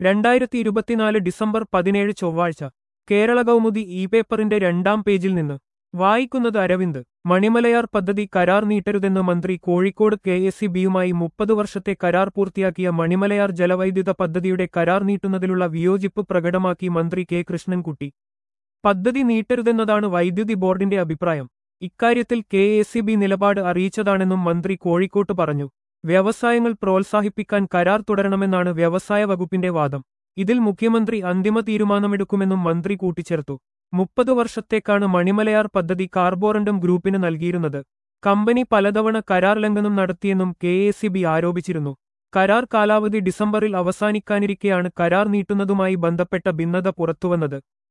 രണ്ടായിരത്തി ഇരുപത്തിനാല് ഡിസംബർ പതിനേഴ് ചൊവ്വാഴ്ച കേരള കൗമുദി ഇ പേപ്പറിന്റെ രണ്ടാം പേജിൽ നിന്ന് വായിക്കുന്നത് അരവിന്ദ് മണിമലയാർ പദ്ധതി കരാർ നീട്ടരുതെന്ന് മന്ത്രി കോഴിക്കോട് കെ എസ് സി ബിയുമായി മുപ്പത് വർഷത്തെ കരാർ പൂർത്തിയാക്കിയ മണിമലയാർ ജലവൈദ്യുത പദ്ധതിയുടെ കരാർ നീട്ടുന്നതിലുള്ള വിയോജിപ്പ് പ്രകടമാക്കി മന്ത്രി കെ കൃഷ്ണൻകുട്ടി പദ്ധതി നീട്ടരുതെന്നതാണ് വൈദ്യുതി ബോർഡിന്റെ അഭിപ്രായം ഇക്കാര്യത്തിൽ കെ എസ് സി ബി നിലപാട് അറിയിച്ചതാണെന്നും മന്ത്രി കോഴിക്കോട്ട് പറഞ്ഞു വ്യവസായങ്ങൾ പ്രോത്സാഹിപ്പിക്കാൻ കരാർ തുടരണമെന്നാണ് വ്യവസായ വകുപ്പിന്റെ വാദം ഇതിൽ മുഖ്യമന്ത്രി അന്തിമ തീരുമാനമെടുക്കുമെന്നും മന്ത്രി കൂട്ടിച്ചേർത്തു മുപ്പത് വർഷത്തേക്കാണ് മണിമലയാർ പദ്ധതി കാർബോറണ്ടം ഗ്രൂപ്പിന് നൽകിയിരുന്നത് കമ്പനി പലതവണ കരാർ ലംഘനം നടത്തിയെന്നും കെ എ സി ബി ആരോപിച്ചിരുന്നു കരാർ കാലാവധി ഡിസംബറിൽ അവസാനിക്കാനിരിക്കെയാണ് കരാർ നീട്ടുന്നതുമായി ബന്ധപ്പെട്ട ഭിന്നത പുറത്തുവന്നത്